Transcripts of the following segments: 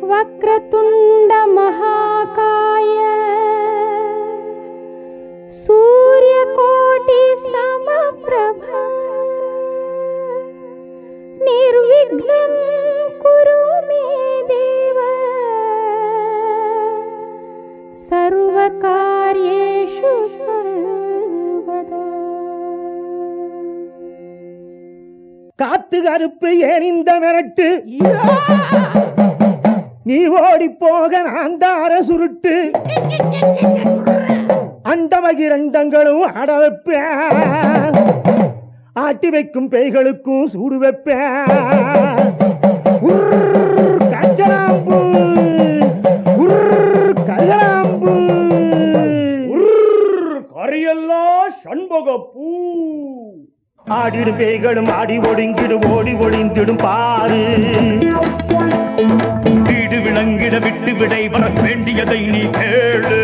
वक्रतुण्ड महाकाय सूर्यकोटि समप्रभ निर्विघ्नं कुरु मे देव सर्वकार्येषु सर्वदा காத்து கருப்பு ஏன் இந்த மிரட்டு நீ ஓடி போக நான் தார சுருட்டு அண்டமகிரண்டங்களும் ஆட வைப்பேன் ஆட்டி வைக்கும் பேய்களுக்கும் சூடு வைப்பேன் உர்ர் கஞ்சனாம்பு உர்ர் கல்கலாம்பு கரையெல்லாம் சண்பகப்பூ ஆடிடும் பேய்களும் ஆடி ஒடுங்கிடும் ஓடி ஒளிந்திடும் பாரு வீடு விளங்கிட விட்டு விடை வர வேண்டியதை நீ கேளு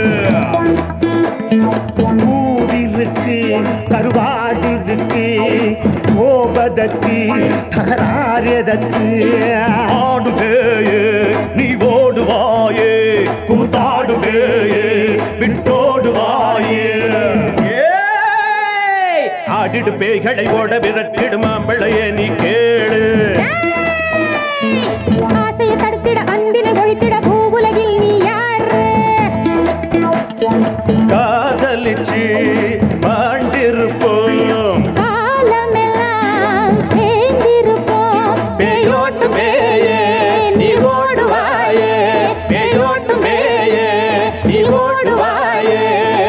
ஊரிருக்கு கருவாடு இருக்கு கோபதற்கு தகராறுதற்கு ஆடு பேயே நீ ஓடுவாயே கூத்தாடு பேயே விட்டோடுவாயே ஏய்! ஆடிடு பேய்களை ஓட விரட்டிடும் மாம்பிளையே நீ கேளு ஆசையை தடுத்திட அன்பினை ஒழித்திட பூவுலகில் நீ யாரு காதலிச்சு மாண்டிருப்போம் காலமெல்லாம் சேர்ந்திருப்போம் பேயோட்டு பேயே நீ ஓடுவாயே பேயோட்டு பேயே நீ ஓடுவாயே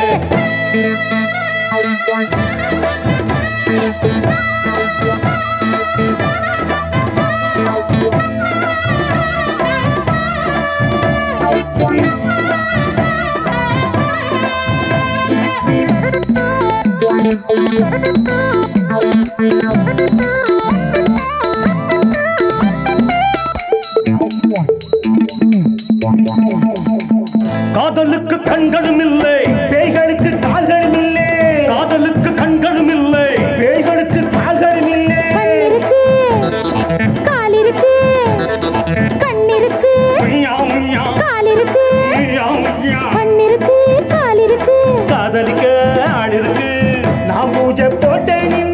காதலுக்கு கண்களும் இல்லை பேய்களுக்கு கால்களும் இல்லை காதலுக்கு கண்களும் இல்லை பேய்களுக்கு கால்களும் இல்லை கண்ணிருக்கு காலிருக்கு கண்ணிருக்கு மியாவ், மியாவ், காலிருக்கு மியாவ், மியாவ். கண்ணிருக்கு காலிருக்கு காதலிக்க ஆள் இருக்கு நான் பூஜை போட்டேன் நின்ன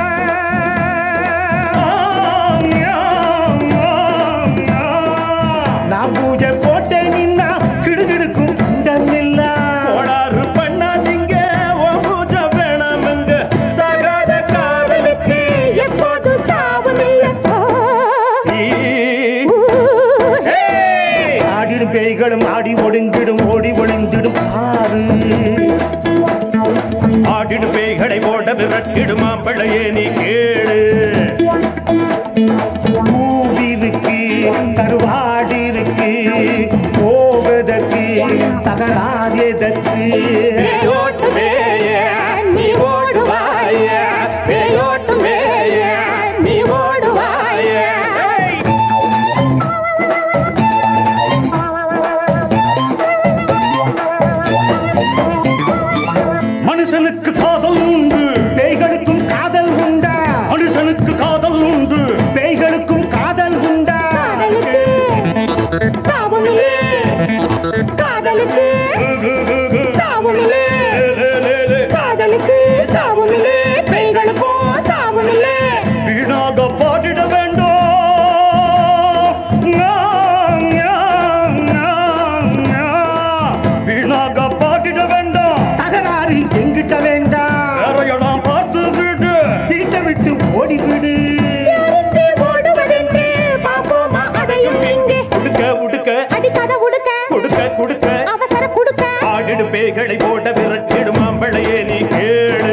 ஆம், மியாவ், மியாவ், மியாவ். நான் பூஜை போட்டேன் நின்னா கிடுகிடுக்கும் குண்டமில்ல கோளாறு பண்ணாதீங்க உன் பூஜை வேணாமுங்க சகாத காதலுக்கு எப்போதும் சாவுமில்லை நீ- ஊ. ஏய்! ஆடிடும் பேய்களும் ஆடி ஒடுங்கிடும் ஓடி ஒளிந்திடும் ஆறு ஆடிடு பேய்களை ஓட விரட்டிடும் மாம்பிளையே நீ கேளு பூவிருக்கு கருவாடு இருக்கு போவதற்கு தகராறு எதற்கு பேயோட்டு மேயே நீ ஓடுவாயே பேயோட்டு மேயே நீ ஓடுவாயே மனுஷனுக்கு காதல் உண்டு பேய்களுக்கும் காதல் உண்டா மனுஷனுக்கு காதல் உண்டு பேய்களுக்கும் காதல் உண்டா காதலுக்கு சாவுமில்லை காதலுக்கு சாவுமில்லை காதலுக்கு சாவுமில்லை பெண்களுக்கும் சாவுமில்லை வீணாக பாடிட வேண்டும் ஞா, ஞா, ஞா, ஞா. வீணாக பாடிட வேண்டாம் தகராறு எங்கிட்ட வேண்டாம் வேறையெல்லாம் பார்த்து விடு வீட்டை விட்டு ஓடிவிடு யாருக்கு ஓடுவதென்று பார்ப்போமா அதையும் இங்கே உடுக்க உடுக்க அடிக்காத உடுக்க கொடுக்க கொடுக்க அவசர குடுக்க ஆடிடு பேய்களை போட விரட்டிடும் மாம்பளையே நீ கேளு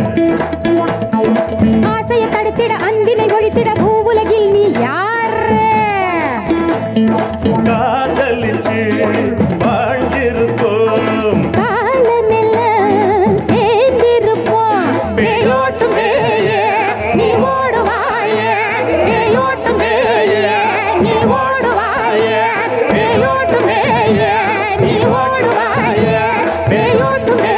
ஆசையை தடுத்திட அன்பினை ஒழித்திட பூவுலகில் நீ யாரு காதலிச்சு வாழ்ந்திருப்போம் காலமெல்லாம் சேர்ந்திருப்போம் பேயோட்டு மேயே நீ ஓடுவாயே பேயோட்டு மேயே நீ ஓடுவாயே பேயோட்டு மேயே நீ ஓடுவாயே பேயோட்டு மேயே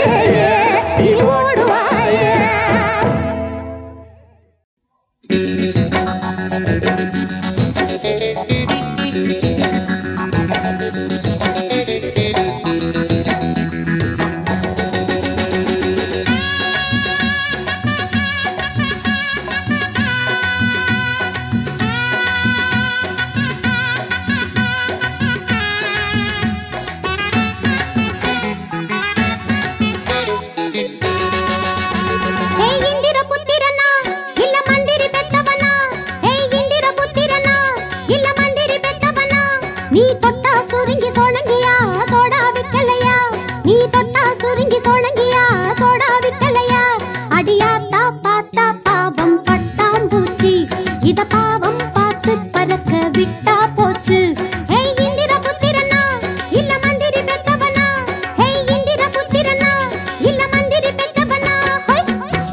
விட்டா போச்சு ஹே இந்திர புத்திரனா இல்ல மந்திரி பெத்தவனா ஹே இந்திர புத்திரனா இல்ல மந்திரி பெத்தவனா ஹொய்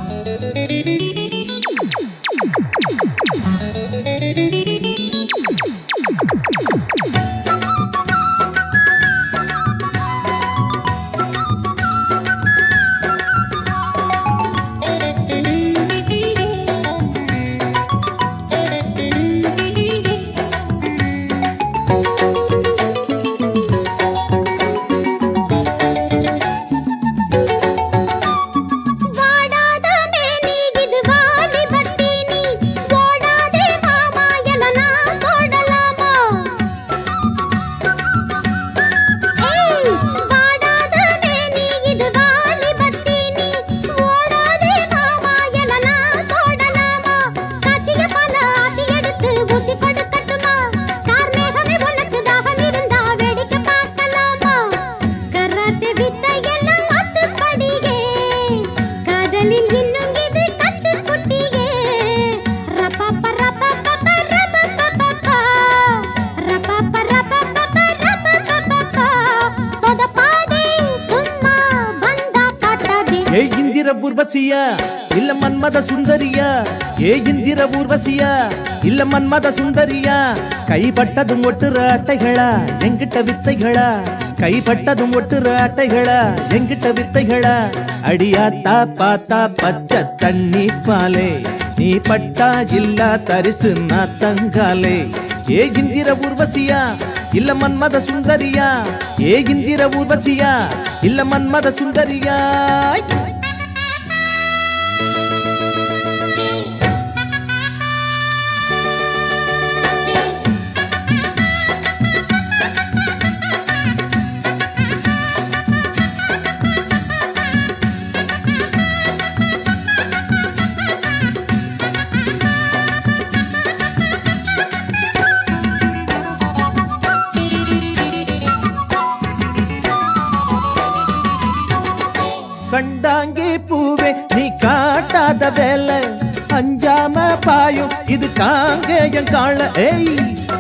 வாடாத மேனி இது வாலிபத்தி நீ ஓடாதே மாமா எலனா போடலாமா ஏய் வாடாத மேனி இது வாலிபத்தி நீ ஓடாதே மாமா எலனா போடலாமா காட்சிய பல ஆத்தி எடுத்து ஊத்தி கொடுக்கட்டுமா கார்மேகமே உனக்கு தாகம் இருந்தா வேடிக்கை பார்க்கலாமா கராத்தே வித்தை எல்லாம் அத்துப்படியே காதலில் இன்னும் இது கத்து குட்டியே ரப்பப்ப ரப்பப்பப்ப ரப்பப்பப்பப்பா. ரப்பப்ப ரப்பப்பப்ப ரப்பப்பப்பப்பா. சொதப்பாதே, சும்மா வந்தா காட்டாதே ஏ இந்திர ஊர்வசியா இல்ல மன்மத சுந்தரியா ஏ இந்திர ஊர்வசியா இல்ல மன்மத சுந்தரியா கைப்பட்டதும் ஒட்டுற அட்டைகளா எங்கிட்ட வித்தைகளா கைப்பட்டதும் ஒட்டுற அட்டைகளா எங்கிட்ட வித்தைகளா அடியாத்தா பாத்தா பச்சை தண்ணி பாலே நீ பட்டா இல்லா தரிசு நான் தங்காலே ஏ இந்திர ஊர்வசியா இல்ல மன்மத சுந்தரியா ஏ இந்திர ஊர்வசியா இல்ல மன்மத சுந்தரியா கண்டாங்கே பூவே நீ காட்டாத வேலை அஞ்சாம பாயும் இது காங்கேயம் கால ஏய்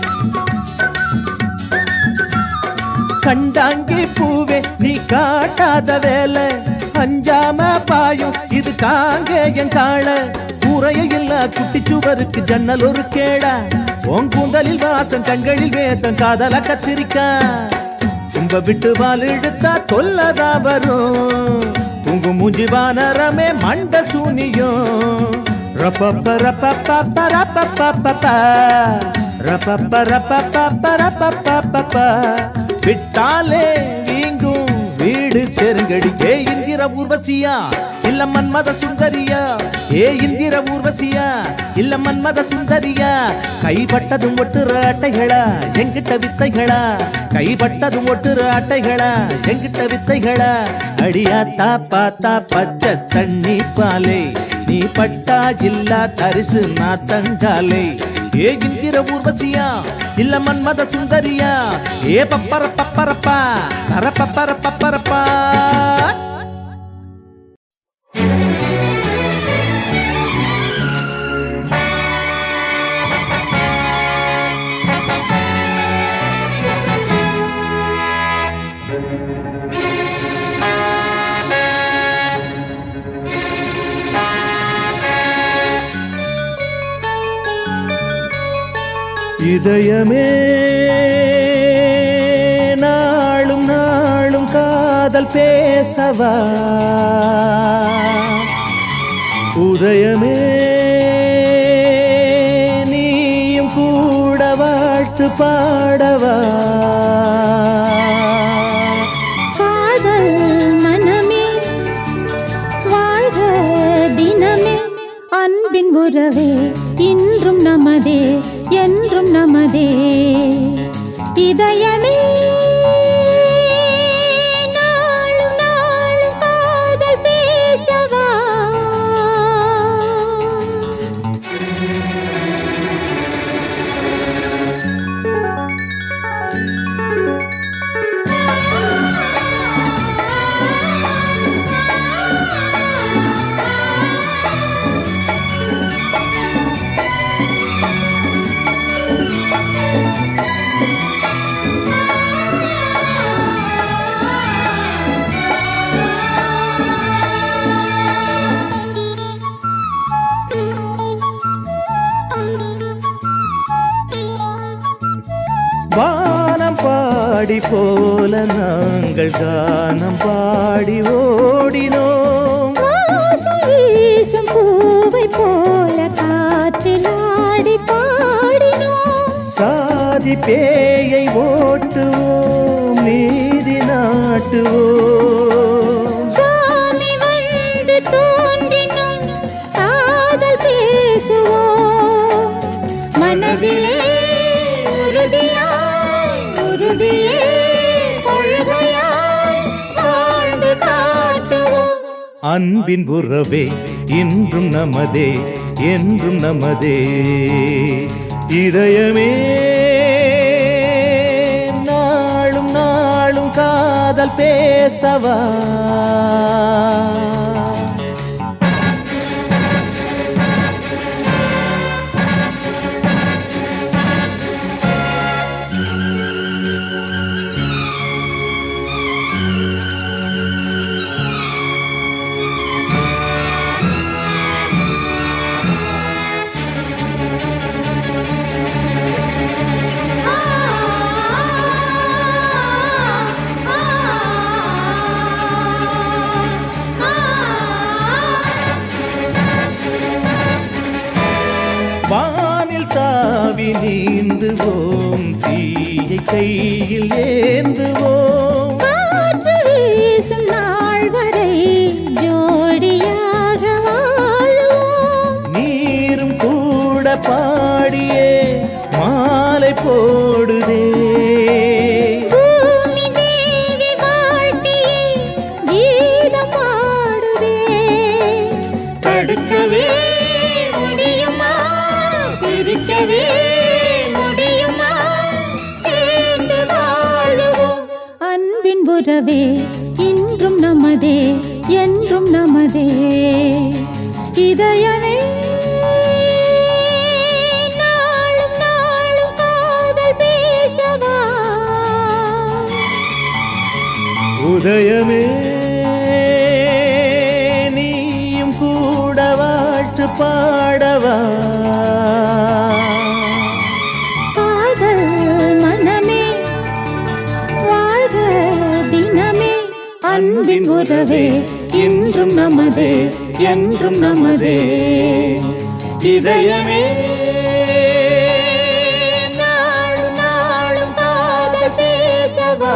கண்டாங்கே பூவே நீ காட்டாத வேலை அஞ்சாம பாயும் இது காங்கேயம் கால கூரைய இல்ல குட்டிச்சுவருக்கு ஜன்னல் ஒரு கேடா உன் கூந்தலில் வாசம் கண்களில் வேசம் காதல கத்திரிக்கா தும்ப விட்டு வால் இழுத்தா தொல்லதா வரும் உங்க மூஞ்சி வானரமே மண்ட சூனியும் ரப்பப்ப ரப்பப்பப்ப ரப்பப்பப்பப்ப. ரப்பப்ப ரப்பப்பப்ப ரப்பப்பப்பப்ப. விட்டாலே வீங்கும் வீடு செருங்கடி ஏ இந்திர ஊர்வசியா இல்ல மன்மத சுந்தரியா ஏ இந்திர ஊர்வசியா இல்ல மன்மத சுந்தரியா கைப்பட்டதும் ஒட்டுற அட்டைகளா எங்கிட்ட வித்தைகளா கைப்பட்டதும் ஒட்டுற அட்டைகளா எங்கிட்ட வித்தைகளா அடியாத்தா பாத்தா பச்சை தண்ணி பாலே நீ பட்டா இல்லா தரிசு நாத்தங்காலே ஏ இந்திர ஊர்வசியா இல்ல மன்மத சுந்தரியா ஏ பப்பர பப்பரப்பா தர பப்பர பப்பரப்பா இதயமே நாளும் நாளும் காதல் பேசவா உதயமே நீயும் கூட வாழ்த்து பாடவா காதல் மனமே வாழ்க தினமே அன்பின் உறவே இன்றும் நமதே என்றும் நமதே இதயமே நாளும் நாளும் காதல் பேசவா வானம் பாடி போல நாங்கள் கானம் பாடி ஓடினோம் வாசம் வீசும் பூவை போல காற்றில் ஆடி பாடினோம் சாதி பேயை ஓட்டுவோம் நீதி நாட்டுவோம் சாமி வந்து தோன்றினும் காதல் பேசுவோம் மனதிலே உறுதியாய் உறுதியே கொள்கையாய் வாழ்ந்து காட்டுவோம் அன்பின் உறவே இன்றும் நமதே என்றும் நமதே இதயமே நாளும் நாளும் காதல் பேசவா வானில் தாவி நீந்துவோம் தீயை கையில் ஏந்துவோம் காற்று வீசும் நாள் வரை ஜோடியாக வாழுவோம் நீரும் கூட பாடியே மாலை போடுதே பூமி தேவி வாழ்த்தியே கீதம் பாடுதே தடுக்கவே முடியுமா பிரிக்கவே முடியுமா சேர்ந்து வாழுவோம் அன்பின் உறவே இன்றும் நமதே என்றும் நமதே இதயமே நாளும் நாளும் காதல் பேசவா உதயமே நீயும் கூட வாழ்த்து பாடவா காதல் மனமே வாழ்க தினமே அன்பின் உறவே இன்றும் நமதே என்றும் நமதே இதயமே நாளும் நாளும் காதல் பேசவா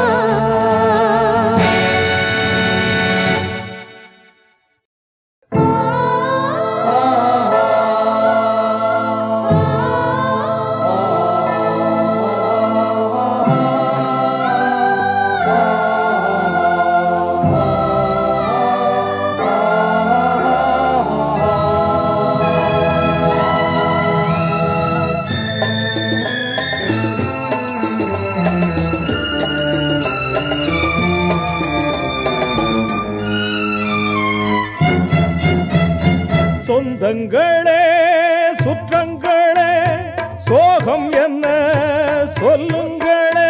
சொந்தங்களே சுற்றங்களே சோகம் என்ன சொல்லுங்களே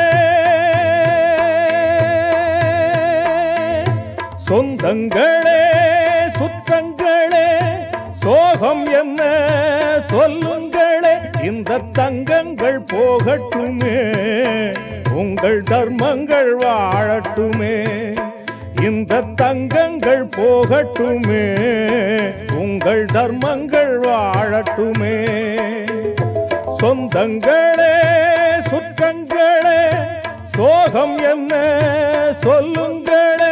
சொந்தங்களே சுற்றங்களே சோகம் என்ன சொல்லுங்களே இந்த தங்கங்கள் போகட்டுமே உங்கள் தர்மங்கள் வாழட்டுமே இந்த தங்கங்கள் போகட்டுமே உங்கள் தர்மங்கள் வாழட்டுமே சொந்தங்களே சுற்றங்களே சோகம் என்ன சொல்லுங்களே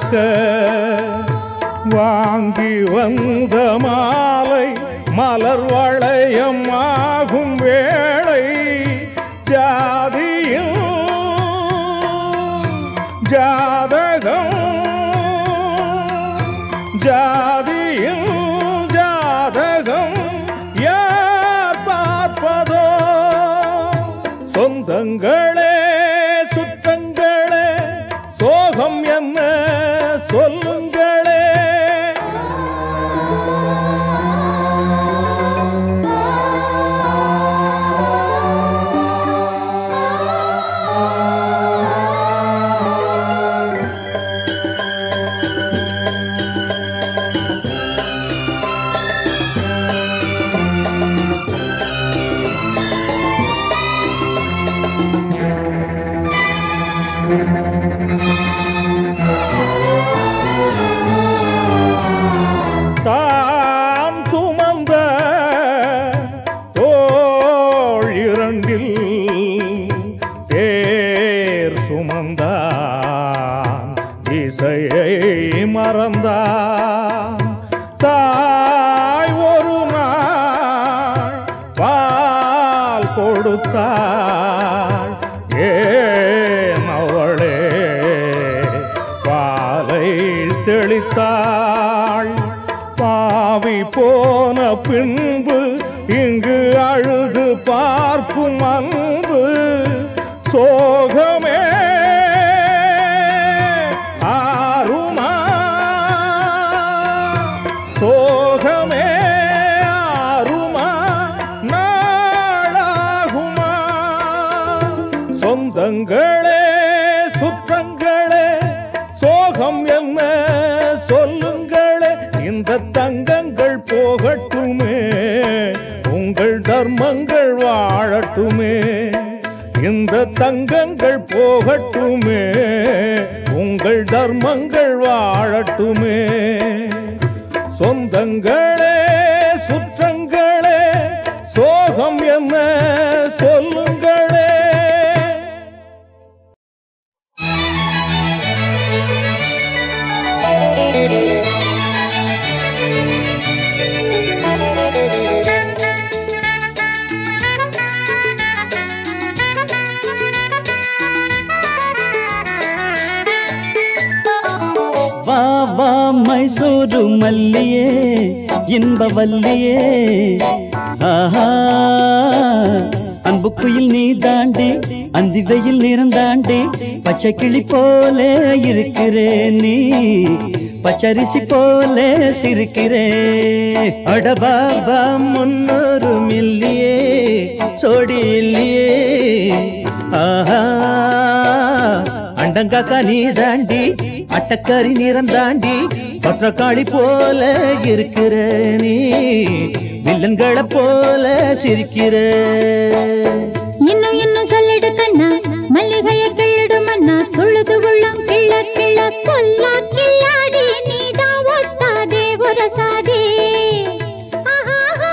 கொடுக்க வாங்கி வந்த மாலை மலர் வளையம் ஆகும் வேளை ஜாதியில் ஜாதகம் ஜாதியில் ஜாதகம் யார் பார்ப்பதோ சொந்தங்களே சுத்தங்களே சோகம் என்ன சொல்லுங்களே தாம் சுமந்த தோள் இரண்டில் தேர் சுமந்தான் இசையை மறந்தான் தாய் ஒரு நாள் பால் கொடுத்தாள் ஏன் அவளே பாலை தெளித்தாள் பாவி போன பின்பு இங்கு அழுது பார்க்கும் அன்பு சோகமே ஆறுமா சோகமே ஆறுமா நாளாகுமா சொந்தங்களே சுற்றங்களே சோகம் என்ன சொல்லுங்களே இந்த தங்கங்கள் போகட்டுமே உங்கள் தர்மங்கள் வாழட்டுமே இந்த தங்கங்கள் போகட்டுமே உங்கள் தர்மங்கள் வாழட்டுமே சொந்தங்களே சுற்றங்களே சோகம் என்ன சொல்லுங்களே வா வா மைசூரு மல்லியே இன்ப வல்லியே ஆஹா அன்பு குயில் நீ தாண்டி அந்தி வெயில் நிறந்தாண்டி பச்சை கிளி போல இருக்கிறே நீ பச்சரிசி போல சிரிக்கிறே அடபாபா முன்னூறு மில்லியே சோடி இல்லையே ஆஹா அண்டங்காக்கா நீ தாண்டி அட்டக்காரி நிறம் தாண்டி பற்றக்காளி போல இருக்கிற நீ வில்லன்களை போல சிரிக்கிற இன்னும் இன்னும் சொல்லிடு கண்ணா மல்லிகைய கிள்ளிடு மன்னா தொழுது உள்ளம் கிள்ள கிள்ள கொல்லா கில்லாடி நீதான் ஒட்டாதே உரசாதே ஆஹாஹா,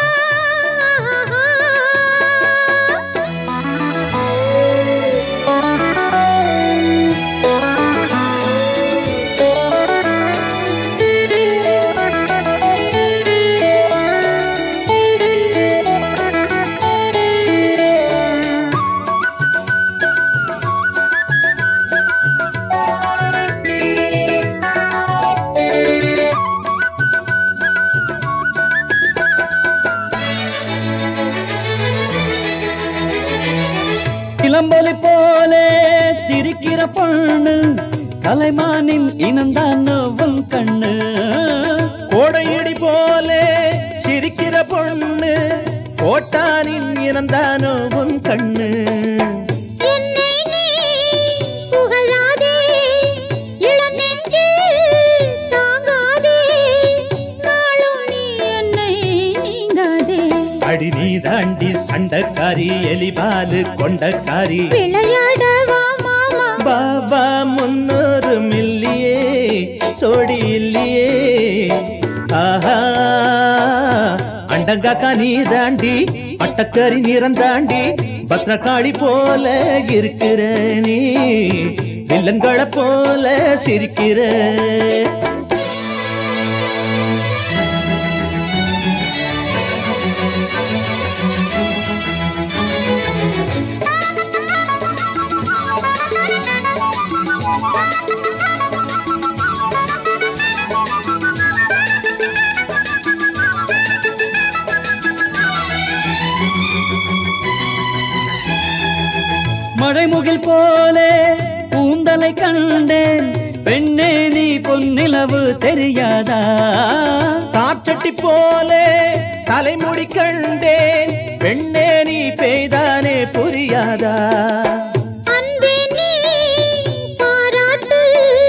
இளம்பொலி போல சிரிக்கிற பொண்ணு கலைமானின் இனம்தான் உன் கண்ணு கோடையடி போல சிரிக்கிற பொண்ணு கோட்டானின் இனந்தானோ உன் கண்ணு என்னை நீ புகழாதே, இளநெஞ்சில் தாங்காதே, நாளும் நீ என்னை நீங்காதே. அடி நீ தாண்டி சண்டக்காரி எலிபாலு கொண்டக்காரி விளையாடவா மாமா பாபா முன்னூறு மில்லியே சோடி இல்லையே ஆஹா அண்டங்காக்கா நீ தாண்டி அட்டக்கறி நிறம் தாண்டி பத்ரகாளி போல இருக்கிற நீ வில்லன்களை போல சிரிக்கிற மழைமுகில் போலே கூந்தலை கண்டேன் பெண்ணே நீ பொன்னிலவு தெரியாதா காற்றட்டி போலே தலைமுடி கண்டேன் பெண்ணே நீ பெய்தானே புரியாதா அன்பே நீ பாராட்டு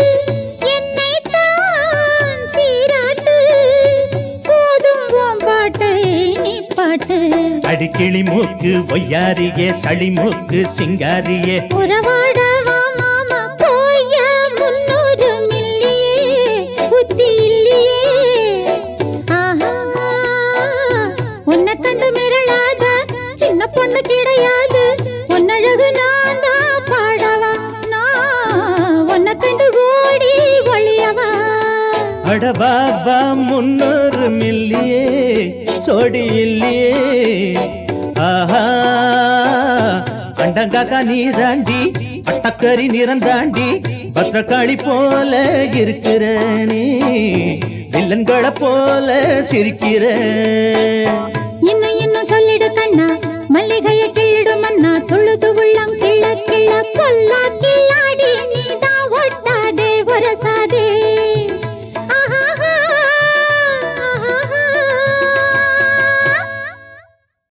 என்னைத்தான் சீராட்டு போதும் உன் பாட்டை நீ பாட்டு அடிக்கிளி மூக்கு ஒய்யாரியே சளிமூக்கு சிங்காரியே உறவாடவா மாமா போய முன்னூறு மில்லியே புத்தி இல்லையே ஆஹா உன்னை கண்டு மிரளாத சின்ன பொண்ணு கிடையாது உன்னழகு நான் தான் பாடவா நான் உன்னை கண்டு ஓடி ஒளியவா அட பாபா முன்னூறு மில்லியே சோடி இல்லையே ஆஹா அண்டங்காக்கா நீ தாண்டி அட்டக்கறி நிறந்தாண்டி பத்திரக்காளி போல இருக்கிற நீ வில்லன்களை போல சிரிக்கிற இன்னும் இன்னும் சொல்லிடு கண்ணா மல்லிகையை